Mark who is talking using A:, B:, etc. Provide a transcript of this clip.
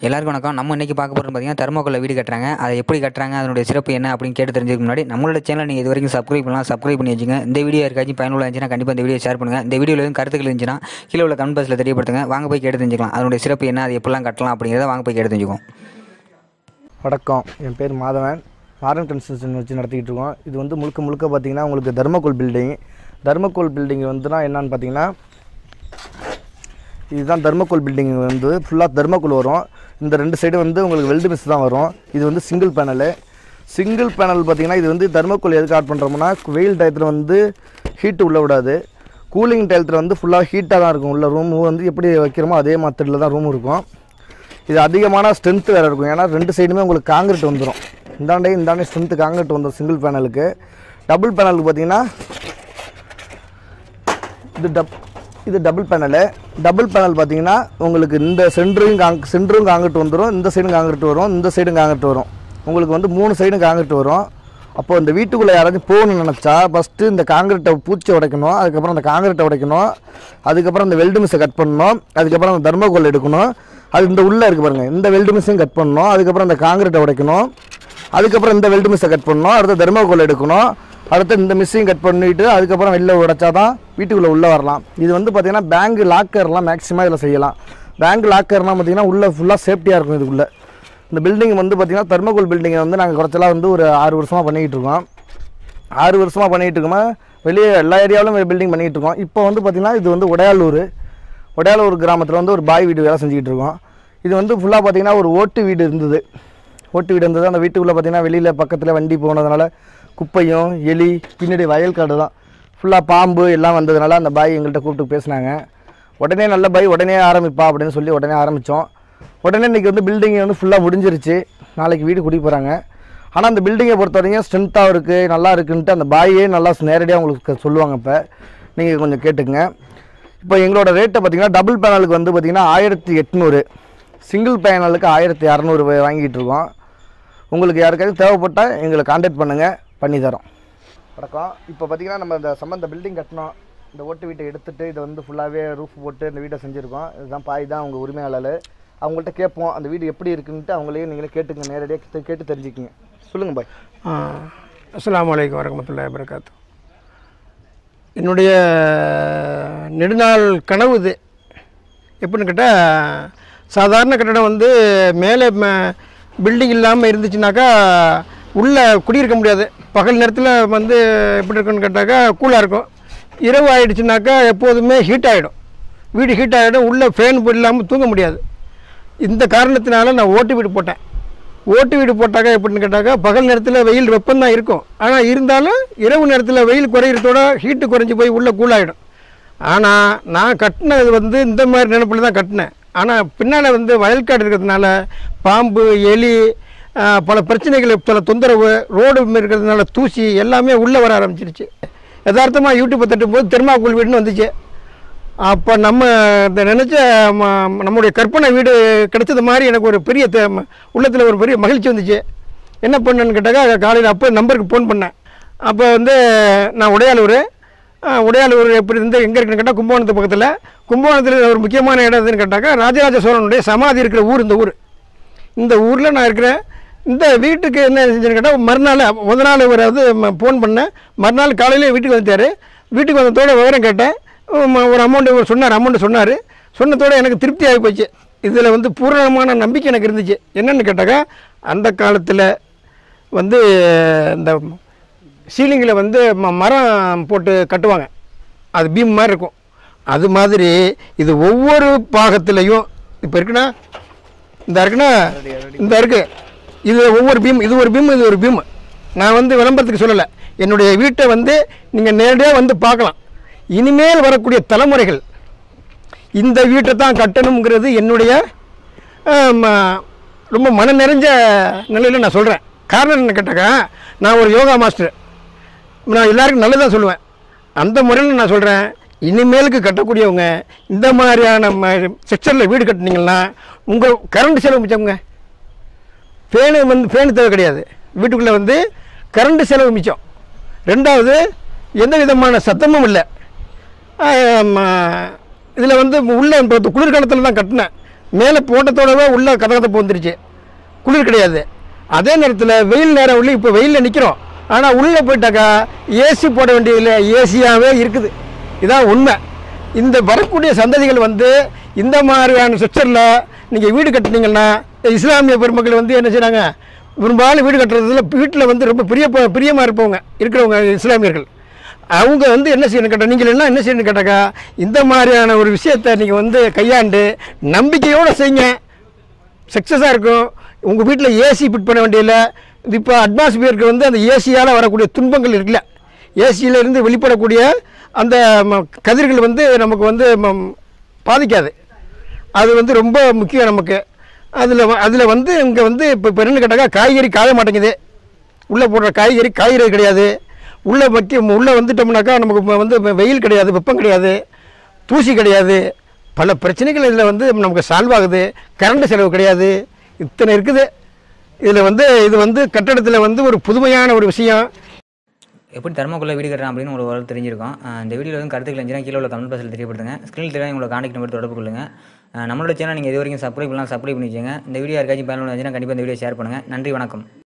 A: எல்லாருக்கும் வணக்கம் நம்ம இன்றைக்கி பார்க்க போகிறது பார்த்தீங்கன்னா தெர்மோக்கோலில் வீடு கட்டுறாங்க அதை எப்படி கட்டுறாங்க அதனுடைய சிறப்பு என்ன அப்படின்னு கேட்டு தெரிஞ்சுக்க முன்னாடி நம்மளோட சேனல் நீங்கள் இது வரைக்கும் சப்ஸ்கிரைப் பண்ணலாம் சப்ஸ்கிரைப் பண்ணி வச்சுங்க இந்த வீடியோ யாருக்காச்சும் பயனுள்ள இருந்துச்சுன்னா கண்டிப்பாக இந்த வீடியோ ஷேர் பண்ணுங்கள் இந்த வீடியோவில் எதுவும் கருத்துக்கள் இருந்துச்சுன்னா கீழே உள்ள கமெண்ட் பாக்ஸில் தெரியப்படுத்துங்க வாங்க போய் கேட்டு தெரிஞ்சுக்கலாம் அதனுடைய சிறப்பு என்ன அது எப்படிலாம் கட்டலாம் அப்படிங்கிறத வாங்க போய் கேட்டு தெரிஞ்சுக்குவோம்
B: வணக்கம் என் பேர் மாதவன் மாடர்ன் கன்ஸ்ட்ரக்ஷன் வச்சு நடத்திக்கிட்டு இருக்கோம் இது வந்து முழுக்க முழுக்க பார்த்தீங்கன்னா உங்களுக்கு தர்மகோல் பில்டிங் தர்மகோல் பில்டிங் வந்துனா என்னன்னு பார்த்தீங்கன்னா இதுதான் தர்மகோல் பில்டிங் வந்து ஃபுல்லாக தர்மகோல் வரும் இந்த ரெண்டு சைடு வந்து உங்களுக்கு வெல்டு மிஸ் தான் வரும் இது வந்து சிங்கிள் பேனலு சிங்கிள் பேனல் பார்த்தீங்கன்னா இது வந்து தர்மகோல் எதுக்கு ஆட் பண்ணுறோம்னா வெயில் டயத்தில் வந்து ஹீட்டு உள்ளே விடாது கூலிங் டயத்தில் வந்து ஃபுல்லாக ஹீட்டாக தான் இருக்கும் உள்ள ரூம் வந்து எப்படி வைக்கிறோமோ அதே மெத்தடில் தான் ரூம் இருக்கும் இது அதிகமான ஸ்ட்ரென்த்து வேறு இருக்கும் ஏன்னா ரெண்டு சைடுமே உங்களுக்கு காங்கிரீட் வந்துடும் இந்தாண்டே இந்தாண்டே ஸ்ட்ரென்த்து காங்கிரீட் வந்துடும் சிங்கிள் பேனலுக்கு டபுள் பேனலுக்கு பார்த்தீங்கன்னா இது டப் இது டபுள் பேனலு டபுள் பேனல் பார்த்தீங்கன்னா உங்களுக்கு இந்த சென்டரும் காங் சென்டரும் காங்கிரீட் வந்துடும் இந்த சைடும் காங்கிரீட் வரும் இந்த சைடும் காங்கிரீட் வரும் உங்களுக்கு வந்து மூணு சைடும் காங்கிரீட் வரும் அப்போது இந்த வீட்டுக்குள்ளே யாராச்சும் போகணும்னு நினச்சா ஃபஸ்ட்டு இந்த காங்கிரீட்டை பூச்சி உடைக்கணும் அதுக்கப்புறம் அந்த காங்கிரீட்டை உடைக்கணும் அதுக்கப்புறம் இந்த வெல்டு மிஸ்ஸை கட் பண்ணணும் அதுக்கப்புறம் அந்த தர்மகோல் எடுக்கணும் அது இந்த உள்ளே இருக்குது பாருங்கள் இந்த வெல்டு மிஸ்ஸையும் கட் பண்ணணும் அதுக்கப்புறம் இந்த காங்கிரீட்டை உடைக்கணும் அதுக்கப்புறம் இந்த வெல்டு மிஸ்ஸை கட் பண்ணணும் அடுத்து தர்மகோல் எடுக்கணும் அடுத்து இந்த மிஸ்ஸையும் கட் பண்ணிவிட்டு அதுக்கப்புறம் வெளில உடைச்சா தான் வீட்டுக்குள்ளே உள்ளே வரலாம் இது வந்து பார்த்திங்கன்னா பேங்க் லாக்கர்லாம் மேக்ஸிமம் இதில் செய்யலாம் பேங்க் லாக்கர்னால் பார்த்திங்கன்னா உள்ளே ஃபுல்லாக சேஃப்டியாக இருக்கும் இதுக்குள்ளே இந்த பில்டிங் வந்து பார்த்திங்கன்னா தர்மகோல் பில்டிங்கை வந்து நாங்கள் குறைச்சலாக வந்து ஒரு ஆறு வருஷமாக பண்ணிக்கிட்டு இருக்கோம் ஆறு வருஷமாக பண்ணிகிட்டு இருக்கோமா வெளியே எல்லா ஏரியாவிலும் பில்டிங் பண்ணிகிட்டு இருக்கோம் இப்போ வந்து பார்த்திங்கன்னா இது வந்து உடையாலூர் உடையாலூர் கிராமத்தில் வந்து ஒரு பாய் வீடு வேலை செஞ்சுக்கிட்டு இருக்கோம் இது வந்து ஃபுல்லாக பார்த்திங்கன்னா ஒரு ஓட்டு வீடு இருந்தது ஓட்டு வீடு இருந்தது அந்த வீட்டுக்குள்ளே பார்த்திங்கன்னா வெளியில் பக்கத்தில் வண்டி போனதுனால குப்பையும் எலி பின்னாடி வயல் காடு தான் ஃபுல்லாக பாம்பு எல்லாம் வந்ததுனால அந்த பாய் எங்கள்கிட்ட கூப்பிட்டு பேசினாங்க உடனே நல்ல பாய் உடனே ஆரம்பிப்பா அப்படின்னு சொல்லி உடனே ஆரம்பித்தோம் உடனே இன்றைக்கி வந்து பில்டிங் வந்து ஃபுல்லாக முடிஞ்சிருச்சு நாளைக்கு வீடு குடி போகிறாங்க ஆனால் அந்த பில்டிங்கை பொறுத்த வரைக்கும் ஸ்ட்ரென்த்தாக இருக்குது நல்லா இருக்குன்ட்டு அந்த பாயே நல்லா நேரடியாக உங்களுக்கு சொல்லுவாங்க இப்போ நீங்கள் கொஞ்சம் கேட்டுக்குங்க இப்போ எங்களோட ரேட்டை பார்த்தீங்கன்னா டபுள் பேனலுக்கு வந்து பார்த்தீங்கன்னா ஆயிரத்தி எட்நூறு சிங்கிள் பேனலுக்கு ஆயிரத்தி இரநூறு வாங்கிட்டு இருக்கோம் உங்களுக்கு யாருக்காவது தேவைப்பட்டால் எங்களை காண்டாக்ட் பண்ணுங்கள் பண்ணி தரோம் வணக்கம் இப்போ பார்த்தீங்கன்னா நம்ம இந்த சம்மந்த பில்டிங் கட்டினோம் இந்த ஓட்டு வீட்டை எடுத்துகிட்டு இதை வந்து ஃபுல்லாகவே ரூஃப் போட்டு இந்த வீட்டை செஞ்சுருக்கோம் இதுதான் பாய் தான் அவங்க உரிமையாளர் அவங்கள்ட்ட கேட்போம் அந்த வீடு எப்படி இருக்குன்ட்டு அவங்களையும் நீங்களே கேட்டுங்க நேரடியாக கேட்டு தெரிஞ்சுக்கிங்க சொல்லுங்கள் பாய்
C: அஸ்ஸலாமு அலைக்கும் வரமத்துல்லாஹி வரகாத்து என்னுடைய நெடுநாள் கனவு இது எப்படின்னு கேட்டால் சாதாரண கட்டடம் வந்து மேலே பில்டிங் இல்லாமல் இருந்துச்சுனாக்கா உள்ளே குடியிருக்க முடியாது பகல் நேரத்தில் வந்து எப்படி இருக்குன்னு கேட்டாக்கா கூலாக இருக்கும் இரவு ஆயிடுச்சுனாக்கா எப்போதுமே ஹீட் ஆகிடும் வீடு ஹீட் ஆகிடும் உள்ளே ஃபேன் இல்லாமல் தூங்க முடியாது இந்த காரணத்தினால நான் ஓட்டு வீடு போட்டேன் ஓட்டு வீடு போட்டாக்கா எப்படின்னு கேட்டாக்கா பகல் நேரத்தில் வெயில் வெப்பம் தான் இருக்கும் ஆனால் இருந்தாலும் இரவு நேரத்தில் வெயில் குறையிறதோட ஹீட்டு குறைஞ்சி போய் உள்ளே கூலாகிடும் ஆனால் நான் கட்டினது வந்து இந்த மாதிரி நினைப்பில் தான் கட்டினேன் ஆனால் பின்னால் வந்து வயல்காடு இருக்கிறதுனால பாம்பு எலி ஆ, பல பிரச்சனைகள் பல தொந்தரவு ரோடு இருக்கிறதுனால தூசி எல்லாமே உள்ளே வர ஆரம்பிச்சிருச்சு யதார்த்தமாக யூடியூப்பை தட்டும் போது தெர்மாக்கோல் வீடுன்னு வந்துச்சு அப்போ நம்ம இந்த நினச்ச ம- நம்முடைய கற்பனை வீடு கிடைச்சது மாதிரி எனக்கு ஒரு பெரிய உள்ளத்தில் ஒரு பெரிய மகிழ்ச்சி வந்துச்சு என்ன பண்ணேன்னு கேட்டாக்கா காலையில் அப்போ நம்பருக்கு ஃபோன் பண்ணேன் அப்போ வந்து நான் உடையாலூர் ஆ, உடையாலூர் எப்படி இருந்து எங்கே இருக்குன்னு கேட்டால் கும்பகோணத்து பக்கத்தில் கும்பகோணத்தில் ஒரு முக்கியமான இடம் எதுன்னு கேட்டாக்கா ராஜராஜ சோழனுடைய சமாதி இருக்கிற ஊர் இந்த ஊர் இந்த ஊரில் நான் இருக்கிறேன் இந்த வீட்டுக்கு என்ன செஞ்சேன்னு கேட்டால் மறுநாள் முத நாள் ஒரு அது ஃபோன் பண்ணேன் மறுநாள் காலையிலே வீட்டுக்கு வந்துட்டார் வீட்டுக்கு வந்ததோட விவரம் கேட்டேன் உம், ஒரு அமௌண்ட்டு சொன்னார் அமௌண்ட்டு சொன்னார் சொன்னதோட எனக்கு திருப்தி ஆகி போச்சு இதில் வந்து பூரணமான நம்பிக்கை எனக்கு இருந்துச்சு என்னென்னு கேட்டாக்கா அந்த காலத்தில் வந்து இந்த சீலிங்கில் வந்து ம- மரம் போட்டு கட்டுவாங்க அது பீம் மாதிரி இருக்கும் அது மாதிரி இது ஒவ்வொரு பாகத்திலையும் இப்போ இருக்குன்னா இந்த இருக்குன்னா இந்த இருக்கு இது ஒவ்வொரு பீம் இது ஒரு பீம் இது ஒரு பீம் நான் வந்து விளம்பரத்துக்கு சொல்லலை என்னுடைய வீட்டை வந்து நீங்கள் நேரடியாக வந்து பார்க்கலாம் இனிமேல் வரக்கூடிய தலைமுறைகள் இந்த வீட்டை தான் கட்டணுங்கிறது என்னுடைய ஆம், ரொம்ப மன நிறைஞ்ச நிலையில் நான் சொல்கிறேன் காரணம் என்ன கேட்டாக்கா நான் ஒரு யோகா மாஸ்டர் நான் எல்லாருக்கும் நல்லதாக சொல்லுவேன் அந்த முறையில் நான் சொல்கிறேன் இனிமேலுக்கு கட்டக்கூடியவங்க இந்த மாதிரியான செக்ஷனில் வீடு கட்டினீங்கன்னா உங்கள் கரண்ட் செலவு மிச்சம்ங்க ஃபேனு வந்து ஃபேனு தேவை கிடையாது வீட்டுக்குள்ளே வந்து கரண்ட் செலவு மிச்சம் ரெண்டாவது எந்த விதமான சத்தமும் இல்லை இதில் வந்து உள்ளே இப்போ குளிர்காலத்தில் தான் கட்டினேன் மேலே போட்டத்தோடவே உள்ள கதகதப்பு வந்துருச்சு குளிர் கிடையாது அதே நேரத்தில் வெயில் நேரம் உள்ள இப்போ வெயிலில் நிற்கிறோம் ஆனால் உள்ளே போயிட்டாக்கா ஏசி போட வேண்டியதில்லை ஏசியாகவே இருக்குது இதான் உண்மை இந்த வரக்கூடிய சந்ததிகள் வந்து இந்த மாதிரியான ஸ்ட்ரக்சரில் நீங்கள் வீடு கட்டுனீங்கன்னா இஸ்லாமிய பெருமக்கள் வந்து என்ன செய்கிறாங்க பெரும்பாலும் வீடு கட்டுறதுல வீட்டில் வந்து ரொம்ப பிரிய பிரியமாக இருப்பவங்க இருக்கிறவங்க இஸ்லாமியர்கள் அவங்க வந்து என்ன செய்யணும் கேட்டால் நீங்கள் என்ன என்ன செய்யணும் கேட்டாக்கா இந்த மாதிரியான ஒரு விஷயத்தை நீங்கள் வந்து கையாண்டு நம்பிக்கையோடு செய்யுங்க சக்ஸஸாக இருக்கும் உங்கள் வீட்டில் ஏசி ஃபிட் பண்ண வேண்டியதில்லை இது இப்போ அட்மாஸ்பியருக்கு வந்து அந்த ஏசியால் வரக்கூடிய துன்பங்கள் இருக்குல்ல ஏசியில இருந்து வெளிப்படக்கூடிய அந்த ம- கதிர்கள் வந்து நமக்கு வந்து ம- பாதிக்காது அது வந்து ரொம்ப முக்கியம் நமக்கு அதில் அதில் வந்து இங்கே வந்து இப்போ இப்போ என்ன கேட்டாக்கா காய்கறி காய மாட்டேங்குது உள்ளே போடுற காய்கறி காய்கறி கிடையாது உள்ளே வைக்க உள்ளே வந்துட்டோம்னாக்கா நமக்கு இப்ப வந்து வெயில் கிடையாது வெப்பம் கிடையாது தூசி கிடையாது பல பிரச்சனைகள் இதில் வந்து நமக்கு சால்வ் ஆகுது கரண்ட் செலவு கிடையாது இத்தனை இருக்குது இதில் வந்து இது வந்து கட்டடத்தில் வந்து ஒரு புதுமையான ஒரு விஷயம்
A: எப்படி தர்மக்குள்ள வீடு கட்டுறேன் அப்படின்னு உங்களுக்கு ஓரளவு தெரிஞ்சிருக்கும் அஹ் இந்த வீடியோவில் வந்து கருத்துக்கள் இருந்துச்சுன்னா கீழே உள்ள கமெண்ட் பாக்ஸில் தெரியப்படுத்துங்க ஸ்க்ரீனில் தெரியாத உங்களை காண்டாக்ட் நம்பர் தொடர்பு கொள்ளுங்க அஹ் நம்மளோட சேனல் நீங்கள் இது வரைக்கும் சப்ஸ்கிரைப் பண்ணலாம் சப்ஸ்கிரைப் பண்ணி வச்சுங்க இந்த வீடியோ யாருக்காச்சும் பயனுள்ள இருந்துச்சுன்னா கண்டிப்பாக இந்த வீடியோ ஷேர் பண்ணுங்கள் நன்றி வணக்கம்